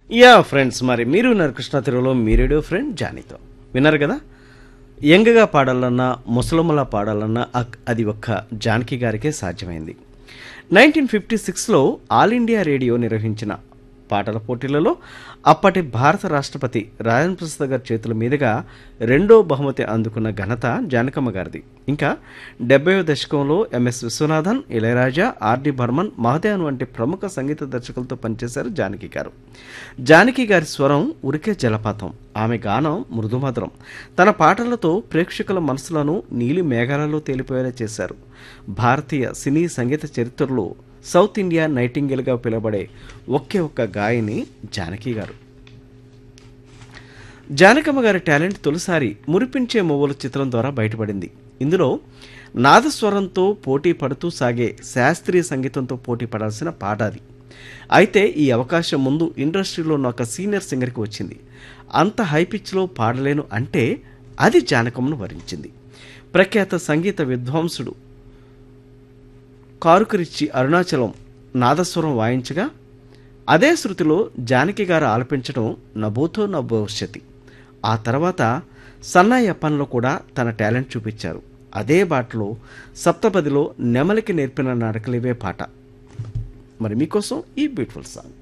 yeah friends మరి మీరు విన్నారు కృష్ణ తెలుగులో మీ రేడియో ఫ్రెండ్ జానీతో విన్నారు కదా యంగగా పాడాలన్నా ముసలమ్మలా పాడాలన్నా అక్- అది ఒక్క జానకి గారికే సాధ్యమైంది నైన్టీన్ ఫిఫ్టీ సిక్స్లో ఆల్ ఇండియా రేడియో నిర్వహించిన పాటల పోటీలలో అప్పటి భారత రాష్ట్రపతి రాజన్ ప్రసాద్ గారి చేతుల మీదుగా రెండో బహుమతి అందుకున్న ఘనత జానకమ్మ గారిది ఇంకా డెబ్బైవ దశకంలో ఎంఎస్ విశ్వనాథన్ ఇళయరాజా ఆర్డి బర్మన్ మహదేవన్ వంటి ప్రముఖ సంగీత దర్శకులతో పనిచేశారు జానకి గారు జానకి గారి స్వరం ఉరికే జలపాతం ఆమె గానం మృదుమధురం తన పాటలతో ప్రేక్షకుల మనసులను నీలి మేఘాలలో తేలిపోయేలా చేశారు భారతీయ సినీ సంగీత చరిత్రలో సౌత్ ఇండియా నైటింగేల్గా పిలువబడే ఒకే ఒక్క గాయని జానకి గారు జానకమ్మ గారి టాలెంట్ తొలిసారి మురిపించే మొవ్వలు చిత్రం ద్వారా బయటపడింది ఇందులో నాదస్వరంతో పోటీ పడుతూ సాగే శాస్త్రీయ సంగీతంతో పోటీ పడాల్సిన పాట అది అయితే ఈ అవకాశం ముందు ఇండస్ట్రీలో ఉన్న ఒక సీనియర్ సింగర్కి వచ్చింది అంత హై పిచ్లో పాడలేను అంటే అది జానకమ్మను వరించింది ప్రఖ్యాత సంగీత విద్వాంసుడు కారుకరిచ్చి అరుణాచలం నాదస్వరం వాయించగా అదే శృతిలో జానకి గారు ఆలపించడం నభూతో నభవిష్యతి ఆ తర్వాత సన్నాయప్పన్లో కూడా తన టాలెంట్ చూపించారు అదే బాటలో సప్తపదిలో నెమలికి నేర్పిన నడకలివే పాట మరి మీకోసం ఈ బ్యూటిఫుల్ సాంగ్